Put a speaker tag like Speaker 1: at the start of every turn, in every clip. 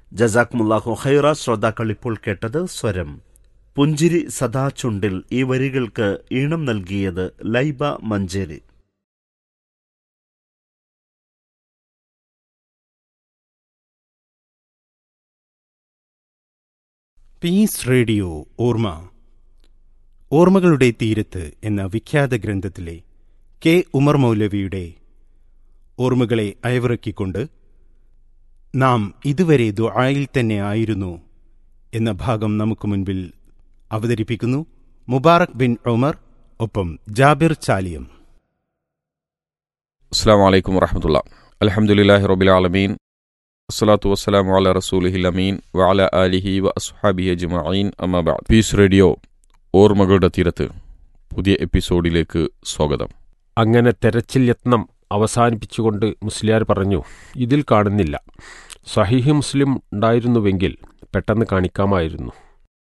Speaker 1: ജസാക്മുല്ലാഹു ഹൈറ ശ്രോതാക്കൾ ഇപ്പോൾ കേട്ടത് സ്വരം പുഞ്ചിരി സദാ ചുണ്ടിൽ ഈ വരികൾക്ക് ഈണം നൽകിയത് ലൈബ മഞ്ചേരി
Speaker 2: പീസ് റേഡിയോ ഓർമ്മ ഓർമ്മകളുടെ തീരത്ത് എന്ന വിഖ്യാത ഗ്രന്ഥത്തിലെ കെ ഉമർ മൗലവിയുടെ ഓർമ്മകളെ അയവിറക്കിക്കൊണ്ട് നാം ഇതുവരെ ദുആയിൽ തന്നെ ആയിരുന്നു എന്ന ഭാഗം നമുക്ക് മുൻപിൽ അവതരിപ്പിക്കുന്നു മുബാറക് ബിൻ ഉമർ ഒപ്പം ജാബിർ ചാലിയം
Speaker 3: അസ്സാം വലൈക്കും വറഹമത്തുള്ള അലഹമുല്ലാഹി റബിൽ ആലമീൻ അസ്സലാത്തു വസ്സലാം അല റസൂലിഹിൽ അമീൻ വഅല ആലിഹി വ അസ്ഹാബി അജ്മഈൻ അമ്മബ പീസ് റേഡിയോ ഓർമ്മകളുടെ തീരത്ത് പുതിയ എപ്പിസോഡിലേക്ക് സ്വാഗതം
Speaker 4: അങ്ങനെ തെരച്ചിൽ യത്നം അവസാനിപ്പിച്ചുകൊണ്ട് മുസ്ലിയാർ പറഞ്ഞു ഇതിൽ കാണുന്നില്ല സഹീഹ് മുസ്ലിം ഉണ്ടായിരുന്നുവെങ്കിൽ പെട്ടെന്ന് കാണിക്കാമായിരുന്നു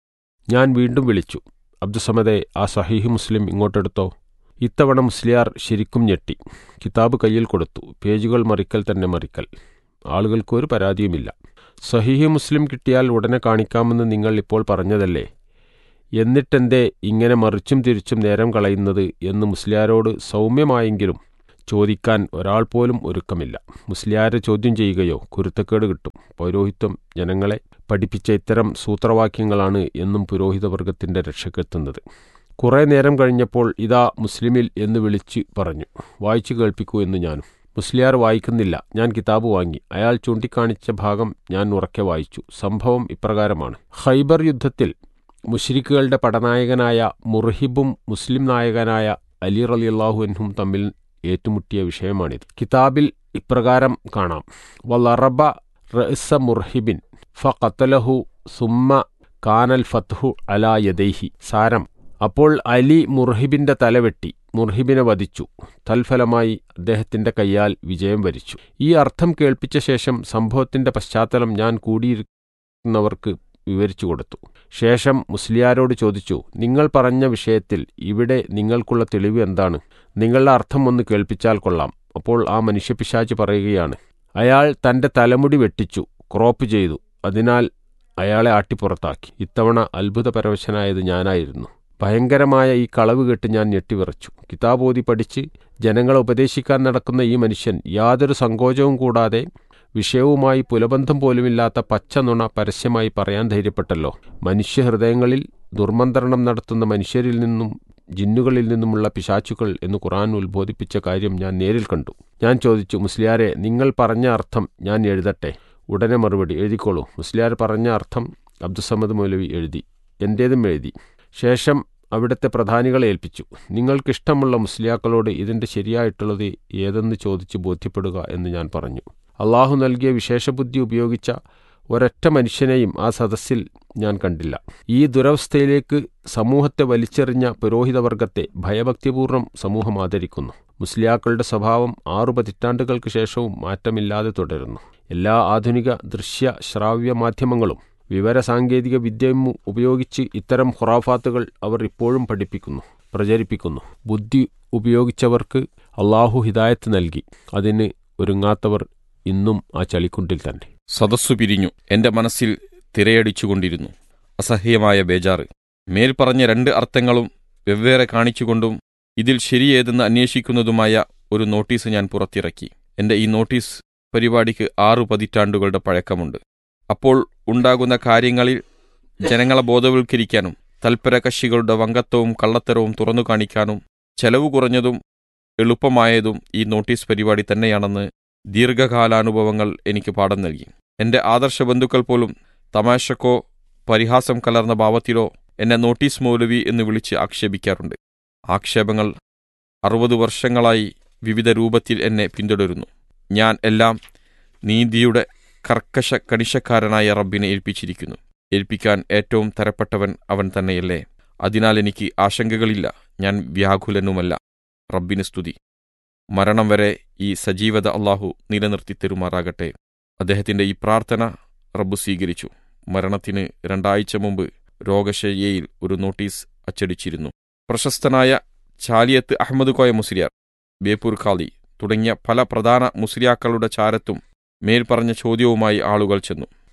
Speaker 4: ഞാൻ വീണ്ടും വിളിച്ചു അബ്ദുസമദെ ആ സഹീഹ് മുസ്ലിം ഇങ്ങോട്ടെടുത്തോ ഇത്തവണ മുസ്ലിയാർ ശരിക്കും ഞെട്ടി കിതാബ് കയ്യിൽ കൊടുത്തു പേജുകൾ മറിക്കൽ തന്നെ മറിക്കൽ ആളുകൾക്ക് ഒരു പരാതിയുമില്ല സഹീഹ് മുസ്ലിം കിട്ടിയാൽ ഉടനെ കാണിക്കാമെന്ന് നിങ്ങൾ ഇപ്പോൾ പറഞ്ഞതല്ലേ എന്നിട്ടെന്തേ ഇങ്ങനെ മറിച്ചും തിരിച്ചും നേരം കളയുന്നത് എന്ന് മുസ്ലിയാരോട് സൗമ്യമായെങ്കിലും ചോദിക്കാൻ ഒരാൾ പോലും ഒരുക്കമില്ല മുസ്ലിയാരെ ചോദ്യം ചെയ്യുകയോ കുരുത്തക്കേട് കിട്ടും പൗരോഹിത്വം ജനങ്ങളെ പഠിപ്പിച്ച ഇത്തരം സൂത്രവാക്യങ്ങളാണ് എന്നും പുരോഹിതവർഗത്തിന്റെ രക്ഷക്കെത്തുന്നത് കുറേ നേരം കഴിഞ്ഞപ്പോൾ ഇതാ മുസ്ലിമിൽ എന്ന് വിളിച്ച് പറഞ്ഞു വായിച്ചു കേൾപ്പിക്കൂ എന്ന് ഞാനും മുസ്ലിയാർ വായിക്കുന്നില്ല ഞാൻ കിതാബ് വാങ്ങി അയാൾ ചൂണ്ടിക്കാണിച്ച ഭാഗം ഞാൻ ഉറക്കെ വായിച്ചു സംഭവം ഇപ്രകാരമാണ് ഖൈബർ യുദ്ധത്തിൽ മുഷ്രിക്കുകളുടെ പടനായകനായ മുർഹിബും മുസ്ലിം നായകനായ അലി റലിയല്ലാഹു അൻഹും തമ്മിൽ ഏറ്റുമുട്ടിയ വിഷയമാണിത് കിതാബിൽ ഇപ്രകാരം കാണാം വലറബ റഅസ മുർഹിബിൻ ഫഖത്തലഹു സുമ്മ കാനൽ ഫത്ഹു അലാ യദൈഹി സാരം അപ്പോൾ അലി മുർഹിബിന്റെ തലവെട്ടി മുർഹിബിനെ വധിച്ചു തൽഫലമായി അദ്ദേഹത്തിന്റെ കൈയാൽ വിജയം വരിച്ചു ഈ അർത്ഥം കേൾപ്പിച്ച ശേഷം സംഭവത്തിന്റെ പശ്ചാത്തലം ഞാൻ കൂടിയിരിക്കുന്നവർക്ക് വിവരിച്ചു കൊടുത്തു ശേഷം മുസ്ലിയാരോട് ചോദിച്ചു നിങ്ങൾ പറഞ്ഞ വിഷയത്തിൽ ഇവിടെ നിങ്ങൾക്കുള്ള തെളിവ് എന്താണ് നിങ്ങളുടെ അർത്ഥം ഒന്ന് കേൾപ്പിച്ചാൽ കൊള്ളാം അപ്പോൾ ആ മനുഷ്യപിശാചി പറയുകയാണ് അയാൾ തന്റെ തലമുടി വെട്ടിച്ചു ക്രോപ്പ് ചെയ്തു അതിനാൽ അയാളെ ആട്ടിപ്പുറത്താക്കി ഇത്തവണ അത്ഭുതപരവശനായത് ഞാനായിരുന്നു ഭയങ്കരമായ ഈ കളവ് കേട്ട് ഞാൻ ഞെട്ടിവിറച്ചു കിതാബോധി പഠിച്ച് ജനങ്ങളെ ഉപദേശിക്കാൻ നടക്കുന്ന ഈ മനുഷ്യൻ യാതൊരു സങ്കോചവും കൂടാതെ വിഷയവുമായി പുലബന്ധം പോലുമില്ലാത്ത പച്ച നുണ പരസ്യമായി പറയാൻ ധൈര്യപ്പെട്ടല്ലോ മനുഷ്യഹൃദയങ്ങളിൽ ദുർമന്ത്രണം നടത്തുന്ന മനുഷ്യരിൽ നിന്നും ജിന്നുകളിൽ നിന്നുമുള്ള പിശാച്ചുക്കൾ എന്ന് ഖുറാൻ ഉത്ബോധിപ്പിച്ച കാര്യം ഞാൻ നേരിൽ കണ്ടു ഞാൻ ചോദിച്ചു മുസ്ലിയാരെ നിങ്ങൾ പറഞ്ഞ അർത്ഥം ഞാൻ എഴുതട്ടെ ഉടനെ മറുപടി എഴുതിക്കോളൂ മുസ്ലിയാർ പറഞ്ഞ അർത്ഥം അബ്ദുസമ്മദ് മൗലവി എഴുതി എൻ്റേതും എഴുതി ശേഷം അവിടുത്തെ പ്രധാനികളെ ഏൽപ്പിച്ചു നിങ്ങൾക്കിഷ്ടമുള്ള മുസ്ലിയാക്കളോട് ഇതിൻ്റെ ശരിയായിട്ടുള്ളത് ഏതെന്ന് ചോദിച്ച് ബോധ്യപ്പെടുക എന്ന് ഞാൻ പറഞ്ഞു അള്ളാഹു നൽകിയ വിശേഷബുദ്ധി ഉപയോഗിച്ച ഒരൊറ്റ മനുഷ്യനെയും ആ സദസ്സിൽ ഞാൻ കണ്ടില്ല ഈ ദുരവസ്ഥയിലേക്ക് സമൂഹത്തെ വലിച്ചെറിഞ്ഞ പുരോഹിതവർഗത്തെ ഭയഭക്തിപൂർവ്വം സമൂഹം ആദരിക്കുന്നു മുസ്ലിയാക്കളുടെ സ്വഭാവം ആറു പതിറ്റാണ്ടുകൾക്ക് ശേഷവും മാറ്റമില്ലാതെ തുടരുന്നു എല്ലാ ആധുനിക ദൃശ്യ ശ്രാവ്യ മാധ്യമങ്ങളും വിവരസാങ്കേതിക വിദ്യയും ഉപയോഗിച്ച് ഇത്തരം ഖുറാഫാത്തുകൾ അവർ ഇപ്പോഴും പഠിപ്പിക്കുന്നു പ്രചരിപ്പിക്കുന്നു ബുദ്ധി ഉപയോഗിച്ചവർക്ക് അള്ളാഹു ഹിദായത്ത് നൽകി അതിന് ഒരുങ്ങാത്തവർ ഇന്നും ആ ചളിക്കുണ്ടിൽ തന്നെ
Speaker 3: സദസ്സു പിരിഞ്ഞു എന്റെ മനസ്സിൽ തിരയടിച്ചുകൊണ്ടിരുന്നു അസഹ്യമായ ബേജാറ് മേൽപ്പറഞ്ഞ രണ്ട് അർത്ഥങ്ങളും വെവ്വേറെ കാണിച്ചുകൊണ്ടും ഇതിൽ ശരിയേതെന്ന് അന്വേഷിക്കുന്നതുമായ ഒരു നോട്ടീസ് ഞാൻ പുറത്തിറക്കി എന്റെ ഈ നോട്ടീസ് പരിപാടിക്ക് ആറു പതിറ്റാണ്ടുകളുടെ പഴക്കമുണ്ട് അപ്പോൾ ഉണ്ടാകുന്ന കാര്യങ്ങളിൽ ജനങ്ങളെ ബോധവൽക്കരിക്കാനും തൽപര കക്ഷികളുടെ വങ്കത്വവും കള്ളത്തരവും തുറന്നു കാണിക്കാനും ചെലവ് കുറഞ്ഞതും എളുപ്പമായതും ഈ നോട്ടീസ് പരിപാടി തന്നെയാണെന്ന് ദീർഘകാലാനുഭവങ്ങൾ എനിക്ക് പാഠം നൽകി എന്റെ ആദർശ ബന്ധുക്കൾ പോലും തമാശക്കോ പരിഹാസം കലർന്ന ഭാവത്തിലോ എന്നെ നോട്ടീസ് മൗലവി എന്ന് വിളിച്ച് ആക്ഷേപിക്കാറുണ്ട് ആക്ഷേപങ്ങൾ അറുപത് വർഷങ്ങളായി വിവിധ രൂപത്തിൽ എന്നെ പിന്തുടരുന്നു ഞാൻ എല്ലാം നീതിയുടെ കർക്കശ കണിശക്കാരനായ റബ്ബിനെ ഏൽപ്പിച്ചിരിക്കുന്നു ഏൽപ്പിക്കാൻ ഏറ്റവും തരപ്പെട്ടവൻ അവൻ തന്നെയല്ലേ അതിനാൽ എനിക്ക് ആശങ്കകളില്ല ഞാൻ വ്യാകുലനുമല്ല റബ്ബിന് സ്തുതി മരണം വരെ ഈ സജീവത അള്ളാഹു നിലനിർത്തി തരുമാറാകട്ടെ അദ്ദേഹത്തിന്റെ ഈ പ്രാർത്ഥന റബ്ബ് സ്വീകരിച്ചു മരണത്തിന് രണ്ടാഴ്ച മുമ്പ് രോഗശയ്യയിൽ ഒരു നോട്ടീസ് അച്ചടിച്ചിരുന്നു പ്രശസ്തനായ ചാലിയത്ത് അഹമ്മദ് കോയ മുസ്ലിയാർ ബേപ്പൂർ ഖാദി തുടങ്ങിയ പല പ്രധാന മുസ്ലിയാക്കളുടെ ചാരത്തും മേൽപ്പറഞ്ഞ ചോദ്യവുമായി ആളുകൾ ചെന്നു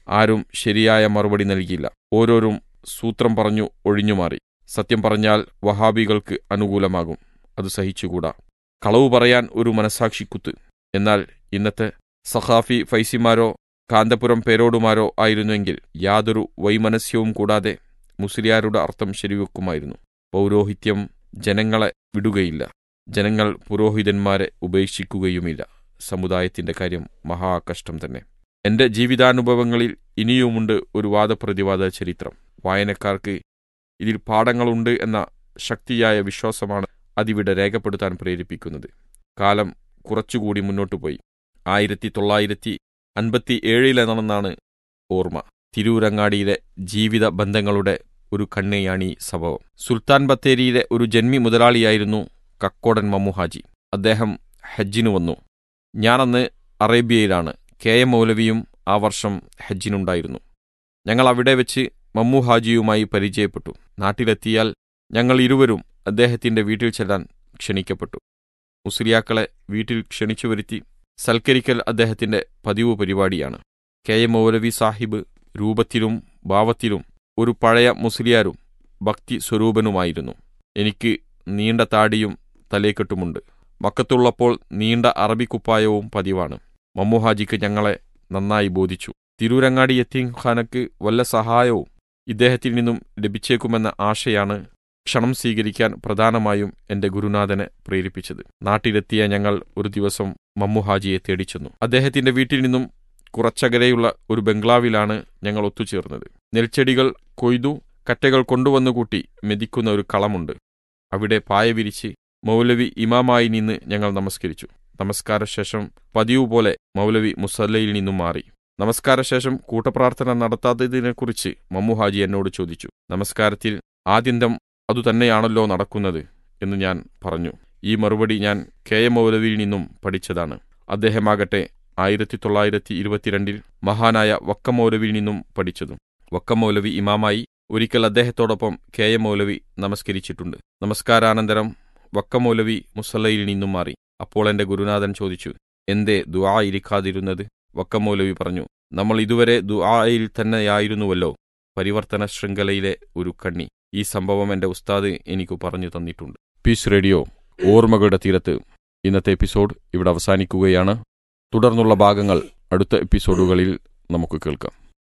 Speaker 3: ആരും ശരിയായ മറുപടി നൽകിയില്ല ഓരോരും സൂത്രം പറഞ്ഞു ഒഴിഞ്ഞുമാറി സത്യം പറഞ്ഞാൽ വഹാബികൾക്ക് അനുകൂലമാകും അത് സഹിച്ചുകൂടാ കളവ് പറയാൻ ഒരു മനസാക്ഷിക്കുത്ത് എന്നാൽ ഇന്നത്തെ സഖാഫി ഫൈസിമാരോ കാന്തപുരം പേരോടുമാരോ ആയിരുന്നുവെങ്കിൽ യാതൊരു വൈമനസ്യവും കൂടാതെ മുസ്ലിയാരുടെ അർത്ഥം ശരിവെക്കുമായിരുന്നു പൗരോഹിത്യം ജനങ്ങളെ വിടുകയില്ല ജനങ്ങൾ പുരോഹിതന്മാരെ ഉപേക്ഷിക്കുകയുമില്ല സമുദായത്തിന്റെ കാര്യം മഹാകഷ്ടം തന്നെ എന്റെ ജീവിതാനുഭവങ്ങളിൽ ഇനിയുമുണ്ട് ഒരു വാദപ്രതിവാദ ചരിത്രം വായനക്കാർക്ക് ഇതിൽ പാഠങ്ങളുണ്ട് എന്ന ശക്തിയായ വിശ്വാസമാണ് അതിവിടെ രേഖപ്പെടുത്താൻ പ്രേരിപ്പിക്കുന്നത് കാലം കുറച്ചുകൂടി മുന്നോട്ടു പോയി ആയിരത്തി തൊള്ളായിരത്തി അൻപത്തി ഏഴിലെന്നാണ് ഓർമ്മ തിരൂരങ്ങാടിയിലെ ജീവിത ബന്ധങ്ങളുടെ ഒരു കണ്ണിയാണീ സംഭവം സുൽത്താൻ ബത്തേരിയിലെ ഒരു ജന്മി മുതലാളിയായിരുന്നു കക്കോടൻ മമ്മുഹാജി അദ്ദേഹം ഹജ്ജിനു വന്നു ഞാനന്ന് അറേബ്യയിലാണ് കെ എം മൗലവിയും ആ വർഷം ഹജ്ജിനുണ്ടായിരുന്നു ഞങ്ങൾ അവിടെ വെച്ച് മമ്മു ഹാജിയുമായി പരിചയപ്പെട്ടു നാട്ടിലെത്തിയാൽ ഞങ്ങൾ ഇരുവരും അദ്ദേഹത്തിന്റെ വീട്ടിൽ ചെല്ലാൻ ക്ഷണിക്കപ്പെട്ടു മുസ്ലിയാക്കളെ വീട്ടിൽ ക്ഷണിച്ചു വരുത്തി സൽക്കരിക്കൽ അദ്ദേഹത്തിന്റെ പതിവ് പരിപാടിയാണ് കെ എം മൗലവി സാഹിബ് രൂപത്തിലും ഭാവത്തിലും ഒരു പഴയ മുസ്ലിയാരും ഭക്തി സ്വരൂപനുമായിരുന്നു എനിക്ക് നീണ്ട താടിയും തലേക്കെട്ടുമുണ്ട് മക്കത്തുള്ളപ്പോൾ നീണ്ട അറബി കുപ്പായവും പതിവാണ് മമ്മുഹാജിക്ക് ഞങ്ങളെ നന്നായി ബോധിച്ചു തിരൂരങ്ങാടി യത്തീം ഖാനക്ക് വല്ല സഹായവും ഇദ്ദേഹത്തിൽ നിന്നും ലഭിച്ചേക്കുമെന്ന ആശയാണ് ക്ഷണം സ്വീകരിക്കാൻ പ്രധാനമായും എന്റെ ഗുരുനാഥനെ പ്രേരിപ്പിച്ചത് നാട്ടിലെത്തിയ ഞങ്ങൾ ഒരു ദിവസം മമ്മുഹാജിയെ തേടിച്ചെന്നു അദ്ദേഹത്തിന്റെ വീട്ടിൽ നിന്നും കുറച്ചകലെയുള്ള ഒരു ബംഗ്ലാവിലാണ് ഞങ്ങൾ ഒത്തുചേർന്നത് നെൽച്ചെടികൾ കൊയ്തു കറ്റകൾ കൊണ്ടുവന്നുകൂട്ടി മെതിക്കുന്ന ഒരു കളമുണ്ട് അവിടെ പായ വിരിച്ച് മൗലവി ഇമാമായി നിന്ന് ഞങ്ങൾ നമസ്കരിച്ചു നമസ്കാരശേഷം പതിവ് പോലെ മൗലവി മുസല്ലയിൽ നിന്നും മാറി നമസ്കാരശേഷം കൂട്ടപ്രാർത്ഥന നടത്താത്തതിനെക്കുറിച്ച് മമ്മുഹാജി എന്നോട് ചോദിച്ചു നമസ്കാരത്തിൽ ആദ്യന്തം അതുതന്നെയാണല്ലോ നടക്കുന്നത് എന്ന് ഞാൻ പറഞ്ഞു ഈ മറുപടി ഞാൻ കെ എം മൗലവിയിൽ നിന്നും പഠിച്ചതാണ് അദ്ദേഹമാകട്ടെ ആയിരത്തി തൊള്ളായിരത്തി ഇരുപത്തിരണ്ടിൽ മഹാനായ വക്കമൗലവിയിൽ നിന്നും പഠിച്ചതും വക്കമൗലവി ഇമാമായി ഒരിക്കൽ അദ്ദേഹത്തോടൊപ്പം കെ എം മൗലവി നമസ്കരിച്ചിട്ടുണ്ട് നമസ്കാരാനന്തരം വക്കമൗലവി മുസല്ലയിൽ നിന്നും മാറി അപ്പോൾ എന്റെ ഗുരുനാഥൻ ചോദിച്ചു എന്തേ ദുആ ഇരിക്കാതിരുന്നത് വക്കമൗലവി പറഞ്ഞു നമ്മൾ ഇതുവരെ ദുആയിൽ തന്നെയായിരുന്നുവല്ലോ പരിവർത്തന ശൃംഖലയിലെ ഒരു കണ്ണി ഈ സംഭവം എന്റെ ഉസ്താദ് എനിക്ക് പറഞ്ഞു തന്നിട്ടുണ്ട് പീസ് റേഡിയോ ഓർമ്മകളുടെ തീരത്ത് ഇന്നത്തെ എപ്പിസോഡ് ഇവിടെ അവസാനിക്കുകയാണ് തുടർന്നുള്ള ഭാഗങ്ങൾ അടുത്ത എപ്പിസോഡുകളിൽ നമുക്ക് കേൾക്കാം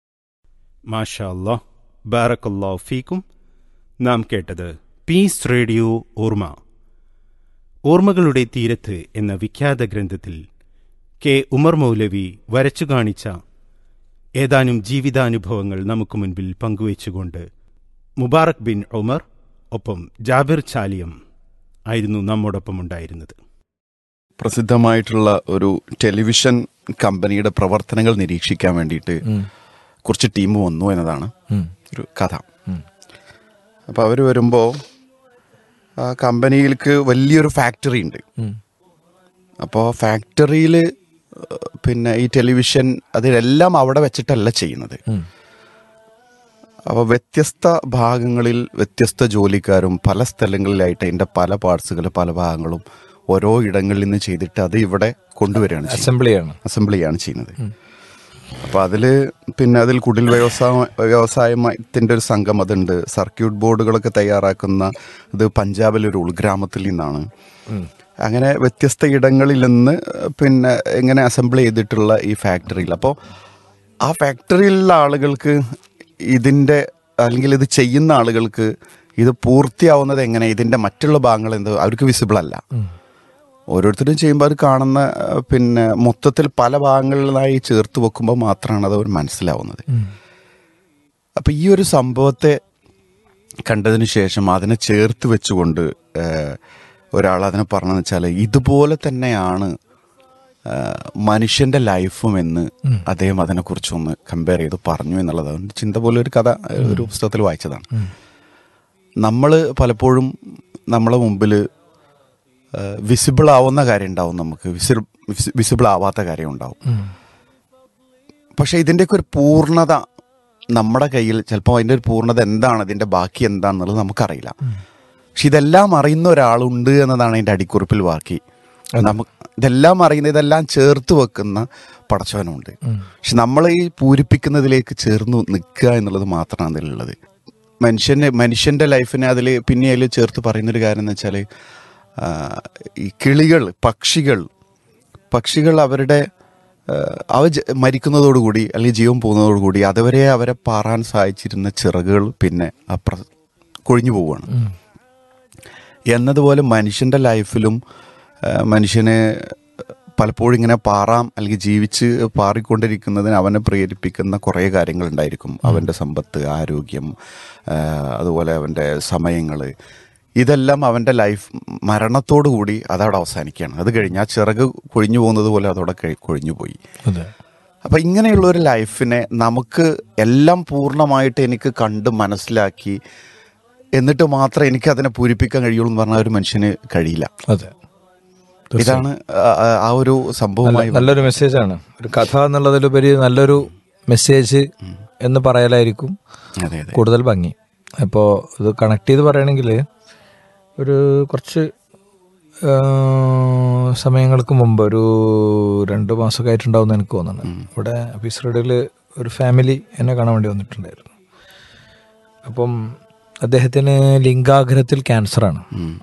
Speaker 2: മാഷാ അല്ലാ ബാറക്കല്ലാ ഫീക്കും നാം കേട്ടത് പീസ് റേഡിയോ ഓർമ്മ ഓർമ്മകളുടെ തീരത്ത് എന്ന വിഖ്യാത ഗ്രന്ഥത്തിൽ കെ ഉമർ മൗലവി വരച്ചു കാണിച്ച ഏതാനും ജീവിതാനുഭവങ്ങൾ നമുക്ക് മുൻപിൽ പങ്കുവച്ചുകൊണ്ട് മുബാറക് ബിൻ ഉമർ ഒപ്പം ജാബിർ ചാലിയം ആയിരുന്നു നമ്മോടൊപ്പം ഉണ്ടായിരുന്നത്
Speaker 5: പ്രസിദ്ധമായിട്ടുള്ള ഒരു ടെലിവിഷൻ കമ്പനിയുടെ പ്രവർത്തനങ്ങൾ നിരീക്ഷിക്കാൻ വേണ്ടിയിട്ട് കുറച്ച് ടീം വന്നു എന്നതാണ് ഒരു കഥ അപ്പോൾ അവർ വരുമ്പോൾ ആ കമ്പനിയിലേക്ക് വലിയൊരു ഫാക്ടറി ഉണ്ട് അപ്പോൾ ഫാക്ടറിയിൽ പിന്നെ ഈ ടെലിവിഷൻ അതിലെല്ലാം അവിടെ വെച്ചിട്ടല്ല ചെയ്യുന്നത് അപ്പോൾ വ്യത്യസ്ത ഭാഗങ്ങളിൽ വ്യത്യസ്ത ജോലിക്കാരും പല സ്ഥലങ്ങളിലായിട്ട് അതിൻ്റെ പല പാർട്സുകൾ പല ഭാഗങ്ങളും ഓരോ ഇടങ്ങളിൽ നിന്ന് ചെയ്തിട്ട് അത് ഇവിടെ കൊണ്ടുവരികയാണ് ചെയ്യുന്നത്.
Speaker 6: അസംബ്ലിയാണ്
Speaker 5: അസംബ്ലിയാണ് ചെയ്യുന്നത് അപ്പോൾ അതിൽ പിന്നെ അതിൽ കുടിൽ വ്യവസായ വ്യവസായത്തിൻ്റെ ഒരു സംഘം അതുണ്ട് സർക്യൂട്ട് ബോർഡുകളൊക്കെ തയ്യാറാക്കുന്ന ഇത് പഞ്ചാബിലെ ഒരു ഉൾഗ്രാമത്തിൽ നിന്നാണ് അങ്ങനെ വ്യത്യസ്ത ഇടങ്ങളിൽ നിന്ന് പിന്നെ ഇങ്ങനെ അസംബിൾ ചെയ്തിട്ടുള്ള ഈ ഫാക്ടറിയിൽ അപ്പോൾ ആ ഫാക്ടറിയിലുള്ള ആളുകൾക്ക് ഇതിൻ്റെ അല്ലെങ്കിൽ ഇത് ചെയ്യുന്ന ആളുകൾക്ക് ഇത് പൂർത്തിയാവുന്നത് എങ്ങനെ ഇതിൻ്റെ മറ്റുള്ള ഭാഗങ്ങൾ എന്ത് അവർക്ക് വിസിബിൾ അല്ല ഓരോരുത്തരും ചെയ്യുമ്പോൾ അത് കാണുന്ന അഹ് പിന്നെ മൊത്തത്തിൽ പല ഭാഗങ്ങളിലായി ചേർത്ത് വെക്കുമ്പോൾ മാത്രമാണ് അത് അവർ മനസ്സിലാവുന്നത് അപ്പം ഈ ഒരു സംഭവത്തെ കണ്ടതിന് ശേഷം അതിനെ ചേർത്ത് വെച്ചുകൊണ്ട് ഏഹ്, ഒരാൾ അതിനെ പറഞ്ഞതെന്ന് വെച്ചാൽ ഇതുപോലെ തന്നെയാണ് ഏഹ്, മനുഷ്യന്റെ ലൈഫും എന്ന് അദ്ദേഹം അതിനെക്കുറിച്ചൊന്ന് കമ്പയർ ചെയ്ത് പറഞ്ഞു എന്നുള്ളത് അവൻ്റെ ചിന്ത പോലെ ഒരു കഥ ഏഹ്, ഒരു പുസ്തകത്തിൽ വായിച്ചതാണ് നമ്മൾ പലപ്പോഴും നമ്മളെ മുമ്പിൽ വിസിബിൾ ആവുന്ന കാര്യം ഉണ്ടാവും നമുക്ക് വിസിബിൾ ആവാത്ത കാര്യം ഉണ്ടാവും പക്ഷെ ഇതിൻ്റെയൊക്കെ ഒരു പൂർണ്ണത നമ്മുടെ കയ്യിൽ ചിലപ്പോൾ അതിൻ്റെ ഒരു പൂർണ്ണത എന്താണ് ഇതിൻ്റെ ബാക്കി എന്താണെന്നുള്ളത് നമുക്കറിയില്ല പക്ഷെ ഇതെല്ലാം അറിയുന്ന ഒരാളുണ്ട് എന്നതാണ് അതിൻ്റെ അടിക്കുറിപ്പിൽ ബാക്കി നമുക്ക് ഇതെല്ലാം അറിയുന്ന ഇതെല്ലാം ചേർത്ത് വെക്കുന്ന പടച്ചവനുണ്ട് പക്ഷെ നമ്മൾ ഈ പൂരിപ്പിക്കുന്നതിലേക്ക് ചേർന്ന് നിൽക്കുക എന്നുള്ളത് മാത്രമാണ് അതിലുള്ളത് മനുഷ്യന് മനുഷ്യൻ്റെ ലൈഫിനെ അതിൽ പിന്നെ അതിൽ ചേർത്ത് പറയുന്നൊരു കാര്യം എന്ന് വെച്ചാൽ ഈ കിളികൾ പക്ഷികൾ പക്ഷികൾ അവരുടെ ആ, അവ ജ- മരിക്കുന്നതോടുകൂടി അല്ലെങ്കിൽ ജീവൻ പോകുന്നതോടുകൂടി അതുവരെ അവരെ പാറാൻ സഹായിച്ചിരുന്ന ചിറകുകൾ പിന്നെ അപ്ര കൊഴിഞ്ഞു പോവുകയാണ് എന്നതുപോലെ മനുഷ്യൻ്റെ ലൈഫിലും ആ, മനുഷ്യന് പലപ്പോഴും ഇങ്ങനെ പാറാം അല്ലെങ്കിൽ ജീവിച്ച് പാറിക്കൊണ്ടിരിക്കുന്നതിന് അവനെ പ്രേരിപ്പിക്കുന്ന കുറേ കാര്യങ്ങളുണ്ടായിരിക്കും അവൻ്റെ സമ്പത്ത് ആരോഗ്യം ആ, അതുപോലെ അവൻ്റെ സമയങ്ങൾ ഇതെല്ലാം അവൻ്റെ ലൈഫ് മരണത്തോടു കൂടി അതവിടെ അവസാനിക്കുകയാണ് അത് കഴിഞ്ഞ് ആ ചിറക് കൊഴിഞ്ഞു പോകുന്നത് പോലെ അതവിടെ കഴി- കൊഴിഞ്ഞു പോയി
Speaker 6: അതെ
Speaker 5: അപ്പം ഇങ്ങനെയുള്ള ഒരു ലൈഫിനെ നമുക്ക് എല്ലാം പൂർണ്ണമായിട്ട് എനിക്ക് കണ്ട് മനസ്സിലാക്കി എന്നിട്ട് മാത്രമേ എനിക്ക് അതിനെ പൂരിപ്പിക്കാൻ കഴിയുള്ളൂ എന്ന് പറഞ്ഞാൽ ഒരു മനുഷ്യന് കഴിയില്ല
Speaker 6: അതെ
Speaker 5: ഇതാണ് ആ- ആ- ആ ഒരു സംഭവമായി
Speaker 6: നല്ല- നല്ലൊരു മെസ്സേജാണ് ഒരു കഥ എന്നുള്ളതിലുപരി നല്ലൊരു മെസ്സേജ് എന്ന് പറയലായിരിക്കും
Speaker 5: അതെ അതെ
Speaker 6: കൂടുതൽ ഭംഗി അപ്പോൾ ഇത് കണക്ട് ചെയ്ത് പറയുകയാണെങ്കിൽ ഒരു കുറച്ച് ആ, സമയങ്ങൾക്ക് മുമ്പ് ഒരു രണ്ട് മാസമൊക്കെ ആയിട്ടുണ്ടാവും എന്ന് എനിക്ക് തോന്നുന്നു ഇവിടെ ഓഫീസ് റേഡിയോയിൽ ഒരു ഫാമിലി എന്നെ കാണാൻ വേണ്ടി വന്നിട്ടുണ്ടായിരുന്നു അപ്പം അദ്ദേഹത്തിന് ലിംഗാഗ്രഹത്തിൽ ക്യാൻസറാണ്
Speaker 5: ഉം.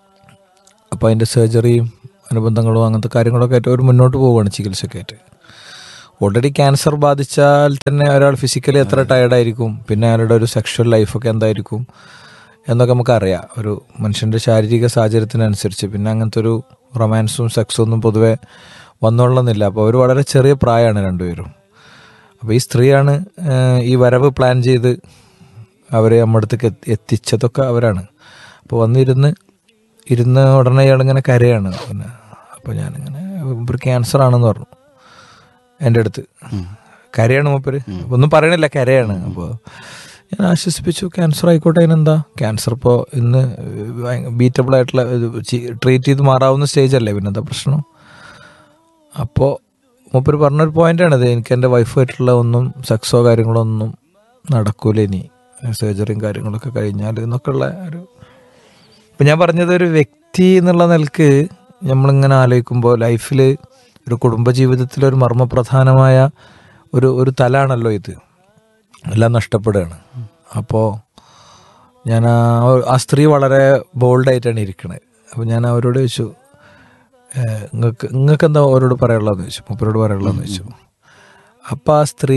Speaker 6: അപ്പോൾ അതിൻ്റെ സർജറിയും അനുബന്ധങ്ങളും അങ്ങനത്തെ കാര്യങ്ങളൊക്കെ ആയിട്ട് അവർ മുന്നോട്ട് പോവുകയാണ് ചികിത്സയ്ക്കായിട്ട് ഓൾറെഡി ക്യാൻസർ ബാധിച്ചാൽ തന്നെ ഒരാൾ ഫിസിക്കലി എത്ര ടയർഡായിരിക്കും പിന്നെ അയാളുടെ ഒരു സെക്ഷൽ ലൈഫൊക്കെ എന്തായിരിക്കും എന്നൊക്കെ നമുക്കറിയാം ഒരു മനുഷ്യൻ്റെ ശാരീരിക സാഹചര്യത്തിനനുസരിച്ച് പിന്നെ അങ്ങനത്തെ ഒരു റൊമാൻസും സെക്സും ഒന്നും പൊതുവെ വന്നോളുന്നില്ല അപ്പോൾ അവർ വളരെ ചെറിയ പ്രായമാണ് രണ്ടുപേരും അപ്പോൾ ഈ സ്ത്രീയാണ് ഏഹ്, ഈ വരവ് പ്ലാൻ ചെയ്ത് അവരെ നമ്മുടെ അടുത്തേക്ക് എത്തി- എത്തിച്ചതൊക്കെ അവരാണ് അപ്പോൾ വന്നിരുന്ന് ഇരുന്ന് ഉടനെ ഇയാളിങ്ങനെ കരയാണ് പിന്നെ അപ്പോൾ ഞാനിങ്ങനെ ഒരു ക്യാൻസർ ആണെന്ന് പറഞ്ഞു എൻ്റെ അടുത്ത് കരയാണ് മൂപ്പര് ഒന്നും പറയണില്ല കരയാണ് അപ്പോൾ ഞാൻ ആശ്വസിപ്പിച്ചു ക്യാൻസർ ആയിക്കോട്ടെ അതിനെന്താ ക്യാൻസർ ഇപ്പോൾ ഇന്ന് ബീറ്റബിൾ ആയിട്ടുള്ള ട്രീറ്റ് ചെയ്ത് മാറാവുന്ന സ്റ്റേജ് അല്ലേ പിന്നെന്താ പ്രശ്നം അപ്പോൾ മൂപ്പര് പറഞ്ഞൊരു പോയിന്റാണിത് എനിക്ക് എൻ്റെ വൈഫായിട്ടുള്ള ഒന്നും സെക്സോ കാര്യങ്ങളോ ഒന്നും നടക്കൂല ഇനി സർജറിയും കാര്യങ്ങളൊക്കെ കഴിഞ്ഞാൽ എന്നൊക്കെ ഉള്ള ഒരു ഇപ്പം ഞാൻ പറഞ്ഞത് ഒരു വ്യക്തി എന്നുള്ള നിലക്ക് നമ്മളിങ്ങനെ ആലോചിക്കുമ്പോൾ ലൈഫിൽ ഒരു കുടുംബജീവിതത്തിൽ ഒരു മർമ്മപ്രധാനമായ ഒരു ഒരു തലാണല്ലോ ഇത് എല്ലാം നഷ്ടപ്പെടുകയാണ് അപ്പോൾ ഞാൻ ആ ആ സ്ത്രീ വളരെ ബോൾഡായിട്ടാണ് ഇരിക്കണത് അപ്പോൾ ഞാൻ അവരോട് ചോദിച്ചു നിങ്ങൾക്ക് നിങ്ങൾക്ക് എന്താ അവരോട് പറയാനുള്ളതെന്ന് ചോദിച്ചു മൂപ്പരോട് പറയാനുള്ളതെന്ന് ചോദിച്ചു അപ്പം ആ സ്ത്രീ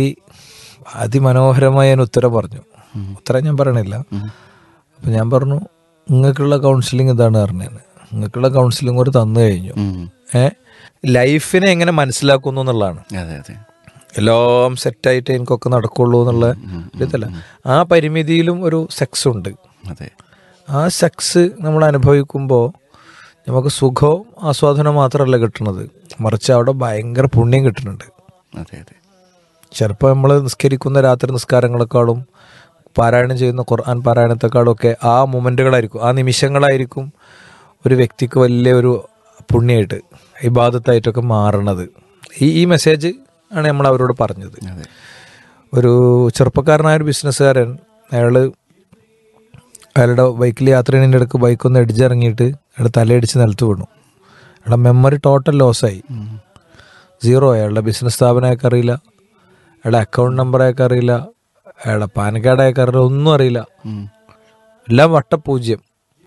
Speaker 6: അതിമനോഹരമായ ഞാൻ ഉത്തരം പറഞ്ഞു ഉത്തരം ഞാൻ പറയണില്ല അപ്പം ഞാൻ പറഞ്ഞു നിങ്ങൾക്കുള്ള കൗൺസിലിംഗ് ഇതാണ് പറഞ്ഞത് നിങ്ങൾക്കുള്ള കൗൺസിലിംഗ് ഒരു തന്നു കഴിഞ്ഞു
Speaker 5: ഉം.
Speaker 6: ഏ ലൈഫിനെ എങ്ങനെ മനസ്സിലാക്കുന്നു എന്നുള്ളതാണ്
Speaker 5: അതെ അതെ
Speaker 6: എല്ലാം സെറ്റായിട്ട് എനിക്കൊക്കെ നടക്കുള്ളൂ എന്നുള്ള ഇതല്ല ആ പരിമിതിയിലും ഒരു സെക്സ് ഉണ്ട്
Speaker 5: അതെ
Speaker 6: ആ സെക്സ് നമ്മൾ അനുഭവിക്കുമ്പോൾ നമുക്ക് സുഖവും ആസ്വാദനവും മാത്രമല്ല കിട്ടുന്നത് മറിച്ച് അവിടെ ഭയങ്കര പുണ്യം കിട്ടുന്നുണ്ട്
Speaker 5: അതെ അതെ
Speaker 6: ചിലപ്പോൾ നമ്മൾ നിസ്കരിക്കുന്ന രാത്രി നിസ്കാരങ്ങളെക്കാളും പാരായണം ചെയ്യുന്ന ഖുർആൻ പാരായണത്തെക്കാളും ഒക്കെ ആ മൊമെൻറ്റുകളായിരിക്കും ആ നിമിഷങ്ങളായിരിക്കും ഒരു വ്യക്തിക്ക് വലിയ ഒരു പുണ്യമായിട്ട് ഇബാദത്തായിട്ടൊക്കെ മാറണത് ഈ ഈ മെസ്സേജ് ആണ് നമ്മൾ അവരോട് പറഞ്ഞത്
Speaker 5: അതെ
Speaker 6: ഒരു ചെറുപ്പക്കാരനായ ഒരു ബിസിനസ്സുകാരൻ അയാൾ അയാളുടെ ബൈക്കിൽ യാത്ര ചെയ്യുന്നതിൻ്റെ ഇടയ്ക്ക് ബൈക്കൊന്ന് ഇടിച്ചിറങ്ങിയിട്ട് അയാൾ തലയടിച്ച് നിലത്ത് വീണു അയാളുടെ മെമ്മറി ടോട്ടൽ ലോസായി സീറോ അയാളുടെ ബിസിനസ് സ്ഥാപനം അയാൾക്ക് അറിയില്ല അയാളുടെ അക്കൗണ്ട് നമ്പർ അയാൾക്ക് അറിയില്ല അയാളുടെ പാൻ കാർഡ് അയാൾക്ക് അറിയില്ല ഒന്നും അറിയില്ല എല്ലാം വട്ടപൂജ്യം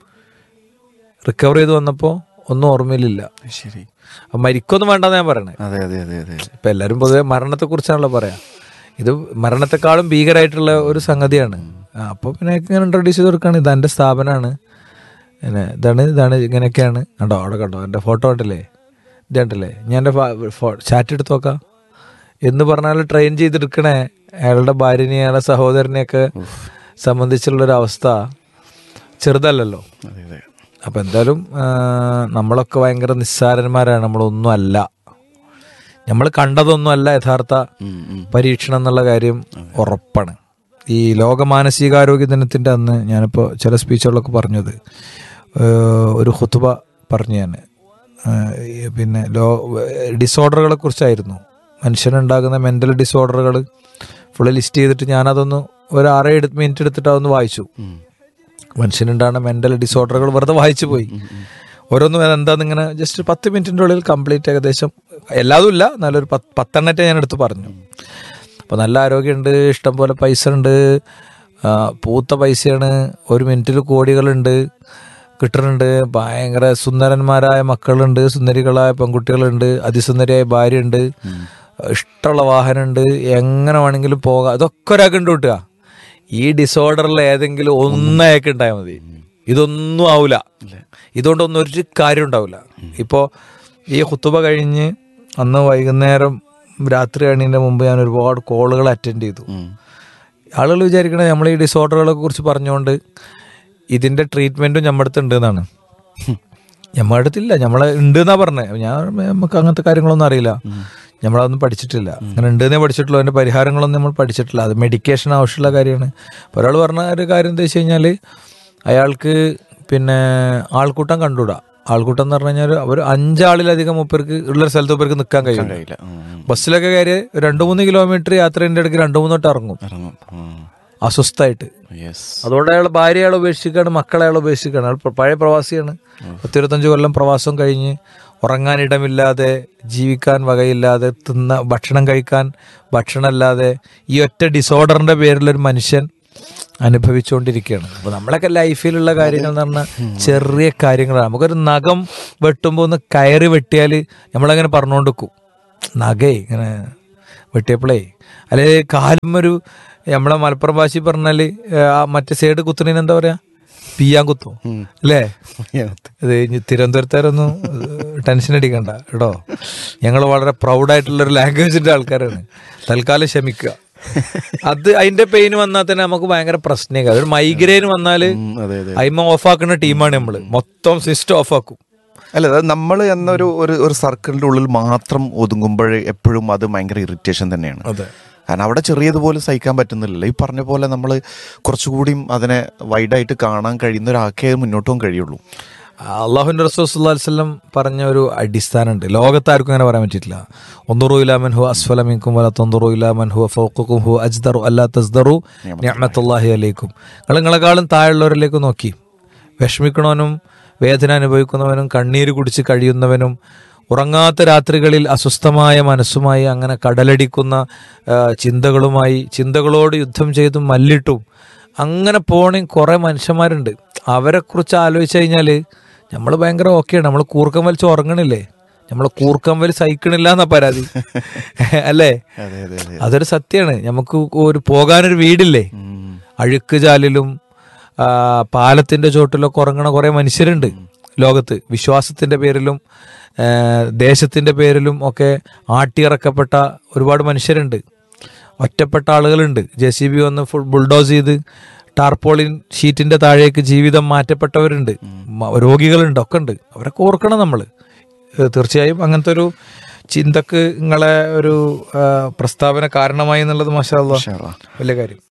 Speaker 6: റിക്കവർ ചെയ്ത് വന്നപ്പോൾ ഒന്നും ഓർമ്മയിലില്ല
Speaker 5: ശരി
Speaker 6: അപ്പം മരിക്കൊന്നും വേണ്ടെന്ന് ഞാൻ പറയണേ
Speaker 5: അതെ അതെ അതെ അതെ
Speaker 6: ഇപ്പൊ എല്ലാവരും പൊതുവെ മരണത്തെക്കുറിച്ചാണല്ലോ പറയാ ഇത് മരണത്തെക്കാളും ഭീകരമായിട്ടുള്ള ഒരു സംഗതിയാണ് ആ, അപ്പൊ പിന്നെ ഇങ്ങനെ ഇൻട്രൊഡ്യൂസ് ചെയ്ത് കൊടുക്കുകയാണ് ഇത് എൻ്റെ സ്ഥാപനമാണ് പിന്നെ ഇതാണ് ഇതാണ് ഇങ്ങനെയൊക്കെയാണ് കണ്ടോ അവിടെ കണ്ടോ എൻ്റെ ഫോട്ടോ കണ്ടില്ലേ ഇത് കണ്ടില്ലേ ഞാൻ എൻ്റെ ചാറ്റ് എടുത്ത് നോക്കാം എന്ന് പറഞ്ഞാൽ ട്രെയിൻ ചെയ്തെടുക്കണേ അയാളുടെ ഭാര്യനെ അയാളുടെ സഹോദരനെയൊക്കെ സംബന്ധിച്ചുള്ളൊരു അവസ്ഥ ചെറുതല്ലല്ലോ
Speaker 5: അതെ അതെ
Speaker 6: അപ്പം എന്തായാലും ആ, നമ്മളൊക്കെ ഭയങ്കര നിസ്സാരന്മാരാണ് നമ്മളൊന്നും അല്ല നമ്മൾ കണ്ടതൊന്നും അല്ല യഥാർത്ഥ
Speaker 5: ഉം, ഉം.
Speaker 6: പരീക്ഷണം എന്നുള്ള കാര്യം ഉറപ്പാണ് ഈ ലോക മാനസികാരോഗ്യ ദിനത്തിൻ്റെ അന്ന് ഞാനിപ്പോൾ ചില സ്പീച്ചുകളൊക്കെ പറഞ്ഞത് ഏഹ് ഒരു ഹുത്തുബ പറഞ്ഞു ഞാൻ ഏഹ് ഈ പിന്നെ ലോ ഡിസോർഡറുകളെ കുറിച്ചായിരുന്നു മനുഷ്യനുണ്ടാകുന്ന മെൻ്റൽ ഡിസോർഡറുകൾ ഫുള്ള് ലിസ്റ്റ് ചെയ്തിട്ട് ഞാനതൊന്ന് ഒരു ആറേ എടുത്ത് മിനിറ്റ് എടുത്തിട്ട് അതൊന്ന് വായിച്ചു മനുഷ്യനുണ്ടാകുന്ന മെൻ്റൽ ഡിസോർഡറുകൾ വെറുതെ വായിച്ചു പോയി ഓരോന്നും എന്താന്ന് ഇങ്ങനെ ജസ്റ്റ് പത്ത് മിനിറ്റിൻ്റെ ഉള്ളിൽ കംപ്ലീറ്റ് ഏകദേശം എല്ലാതും ഇല്ല നല്ലൊരു പത്ത് പത്തെണ്ണത്തെ ഞാൻ എടുത്ത് പറഞ്ഞു അപ്പോൾ നല്ല ആരോഗ്യമുണ്ട് ഇഷ്ടം പോലെ പൈസ ഉണ്ട് ആ, പൂത്ത പൈസയാണ് ഒരു മിനിറ്റിൽ കോടികളുണ്ട് കിട്ടുന്നുണ്ട് ഭയങ്കര സുന്ദരന്മാരായ മക്കളുണ്ട് സുന്ദരികളായ പെൺകുട്ടികളുണ്ട് അതിസുന്ദരിയായ ഭാര്യയുണ്ട് ഇഷ്ടമുള്ള വാഹനമുണ്ട് എങ്ങനെ വേണമെങ്കിലും പോകാം ഇതൊക്കെ ഒരാൾക്ക് ഉണ്ട് കിട്ടുക ഈ ഡിസോർഡറിൽ ഏതെങ്കിലും ഒന്നയാൾക്ക് ഉണ്ടായാൽ മതി ഇതൊന്നും ആവില്ല ഇതുകൊണ്ടൊന്നും ഒരു കാര്യം ഉണ്ടാവില്ല ഇപ്പോൾ ഈ കുത്തുബ കഴിഞ്ഞ് അന്ന് വൈകുന്നേരം രാത്രി കണീൻ്റെ മുമ്പ് ഞാൻ ഒരുപാട് കോളുകൾ അറ്റൻഡ് ചെയ്തു ആളുകൾ വിചാരിക്കണത് നമ്മൾ ഈ ഡിസോർഡറുകളെ കുറിച്ച് പറഞ്ഞുകൊണ്ട് ഇതിന്റെ ട്രീറ്റ്മെന്റും നമ്മുടെ അടുത്ത് ഉണ്ട് എന്നാണ് നമ്മുടെ അടുത്തില്ല നമ്മളെ ഉണ്ട് എന്നാ പറഞ്ഞത് ഞാൻ നമുക്ക് അങ്ങനത്തെ കാര്യങ്ങളൊന്നും അറിയില്ല നമ്മളതൊന്നും പഠിച്ചിട്ടില്ല അങ്ങനെ ഉണ്ടെന്നേ പഠിച്ചിട്ടുള്ളൂ അതിന്റെ പരിഹാരങ്ങളൊന്നും നമ്മൾ പഠിച്ചിട്ടില്ല അത് മെഡിക്കേഷൻ ആവശ്യമുള്ള കാര്യമാണ് അപ്പോൾ ഒരാൾ പറഞ്ഞ ഒരു കാര്യം എന്താ വെച്ച് കഴിഞ്ഞാൽ അയാൾക്ക് പിന്നെ ആൾക്കൂട്ടം കണ്ടുകൂടാ ആൾക്കൂട്ടം എന്ന് പറഞ്ഞു കഴിഞ്ഞാൽ ഒരു അഞ്ചാളിലധികം മുപ്പേർക്ക് ഉള്ള സ്ഥലത്ത് മുപ്പേർക്ക് നിൽക്കാൻ കഴിയില്ല
Speaker 5: കഴിയില്ല ഉം.
Speaker 6: ബസ്സിലൊക്കെ കയറി രണ്ട് മൂന്ന് കിലോമീറ്റർ യാത്രേൻ്റെ ഇടയ്ക്ക് രണ്ട് മൂന്നോട്ട് ഇറങ്ങും
Speaker 5: ഇറങ്ങും ഉം.
Speaker 6: അസ്വസ്ഥായിട്ട്
Speaker 5: യെസ്
Speaker 6: അതുകൊണ്ട് അയാൾ ഭാര്യ അയാൾ ഉപേക്ഷിക്കുകയാണ് മക്കളെ അയാൾ ഉപേക്ഷിക്കുകയാണ് അയാൾ പ്ര- പഴയ പ്രവാസിയാണ് പത്തിരുപത്തഞ്ച് കൊല്ലം പ്രവാസം കഴിഞ്ഞ് ഉറങ്ങാനിടമില്ലാതെ ജീവിക്കാൻ വകയില്ലാതെ തിന്ന ഭക്ഷണം കഴിക്കാൻ ഭക്ഷണമല്ലാതെ ഈ ഒറ്റ ഡിസോർഡറിന്റെ പേരിൽ ഒരു മനുഷ്യൻ അനുഭവിച്ചുകൊണ്ടിരിക്കുകയാണ് അപ്പൊ നമ്മളൊക്കെ ലൈഫിലുള്ള കാര്യങ്ങൾ എന്ന് പറഞ്ഞാൽ ചെറിയ കാര്യങ്ങളാണ് നമുക്കൊരു നഖം വെട്ടുമ്പോൾ ഒന്ന് കയറി വെട്ടിയാൽ നമ്മളങ്ങനെ പറഞ്ഞുകൊണ്ട് വെക്കും നഖേ ഇങ്ങനെ വെട്ടിയപ്പോഴേ അല്ലെ കാലും ഒരു നമ്മളെ മലപ്പുറം ഭാഷയിൽ പറഞ്ഞാല് ഏ, ആ മറ്റേ സൈഡ് കുത്തുന്നതിന് എന്താ പറയാ പിയാൻ കുത്തും അല്ലേ ഇത് ഇനി തിരുവനന്തപുരത്തുകാരൊന്നും ടെൻഷൻ അടിക്കണ്ട കേട്ടോ ഞങ്ങൾ വളരെ പ്രൗഡായിട്ടുള്ള ഒരു ലാംഗ്വേജിന്റെ ആൾക്കാരാണ് തൽക്കാലം ക്ഷമിക്കുക അത് അതിന്റെ പെയിൻ വന്നാൽ തന്നെ നമുക്ക് ഭയങ്കര പ്രശ്നമാണ് ഒരു മൈഗ്രെയിൻ വന്നാല്
Speaker 5: അതെ അതെ
Speaker 6: അയിമ ഓഫാക്കുന്ന ടീമാണ് നമ്മള് മൊത്തം സിസ്റ്റം ഓഫാക്കും
Speaker 5: അല്ല അത് നമ്മൾ എന്നൊരു ഒരു ഒരു സർക്കിളിന്റെ ഉള്ളിൽ മാത്രം ഒതുങ്ങുമ്പോൾ എപ്പോഴും അത് ഭയങ്കര ഇറിറ്റേഷൻ തന്നെയാണ്
Speaker 6: അതെ
Speaker 5: കാരണം അവിടെ ചെറിയതുപോലെ സഹിക്കാൻ പറ്റുന്നില്ലല്ലോ ഈ പറഞ്ഞ പോലെ നമ്മൾ കുറച്ചുകൂടിയും അതിനെ വൈഡായിട്ട് കാണാൻ കഴിയുന്ന ഒരാൾക്കേ മുന്നോട്ട് പോകാൻ കഴിയുള്ളൂ
Speaker 6: അള്ളാഹുന്റെ റസൂസ്വല്ലം പറഞ്ഞ ഒരു അടിസ്ഥാനമുണ്ട് ലോകത്താർക്കും അങ്ങനെ പറയാൻ പറ്റിയിട്ടില്ല ഒന്നുറു ഇലാമൻ ഹു അസ്ഫലമിക്കും വല തൊന്തുറു ഇലാമൻ ഹു ഫൗക്കും ഹു അജ്ദറു അല്ലാ തസ്ദറു നിഅമത്തുല്ലാഹി അലൈക്കും നിങ്ങൾ നിങ്ങളെക്കാളും താഴെയുള്ളവരിലേക്ക് നോക്കി വിഷമിക്കണവനും വേദന അനുഭവിക്കുന്നവനും കണ്ണീര് കുടിച്ച് കഴിയുന്നവനും ഉറങ്ങാത്ത രാത്രികളിൽ അസ്വസ്ഥമായ മനസ്സുമായി അങ്ങനെ കടലടിക്കുന്ന ആ, ചിന്തകളുമായി ചിന്തകളോട് യുദ്ധം ചെയ്തും മല്ലിട്ടും അങ്ങനെ പോണേ കുറെ മനുഷ്യന്മാരുണ്ട് അവരെ കുറിച്ച് ആലോചിച്ച് കഴിഞ്ഞാല് നമ്മൾ ഭയങ്കര ഓക്കെയാണ് നമ്മൾ കൂർക്കം വലിച്ച് ഉറങ്ങണില്ലേ നമ്മൾ കൂർക്കം വലി സഹിക്കണില്ല എന്നാ പരാതി അല്ലേ
Speaker 5: അതെ അതെ അതെ
Speaker 6: അതൊരു സത്യമാണ് നമുക്ക് ഒരു പോകാനൊരു വീടില്ലേ അഴുക്ക് ചാലിലും ആ, പാലത്തിന്റെ ചോട്ടിലൊക്കെ ഉറങ്ങണ കുറെ മനുഷ്യരുണ്ട് ലോകത്ത് വിശ്വാസത്തിന്റെ പേരിലും ആ, ദേശത്തിന്റെ പേരിലും ഒക്കെ ആട്ടിയിറക്കപ്പെട്ട ഒരുപാട് മനുഷ്യരുണ്ട് ഒറ്റപ്പെട്ട ആളുകളുണ്ട് ജെ സി ബി വന്ന് ഫുൾ ബുൾഡോസ് ചെയ്ത് ടാർപോളിൻ ഷീറ്റിന്റെ താഴേക്ക് ജീവിതം മാറ്റപ്പെട്ടവരുണ്ട് മ- രോഗികളുണ്ട് ഒക്കെ ഉണ്ട് അവരൊക്കെ ഓർക്കണം നമ്മൾ തീർച്ചയായും അങ്ങനത്തെ ഒരു ചിന്തക്ക് നിങ്ങളെ ഒരു ആ, പ്രസ്താവന കാരണമായി എന്നുള്ളത് മാഷാ അല്ലാ.
Speaker 5: മാഷാ അല്ലാ.
Speaker 6: വലിയ കാര്യം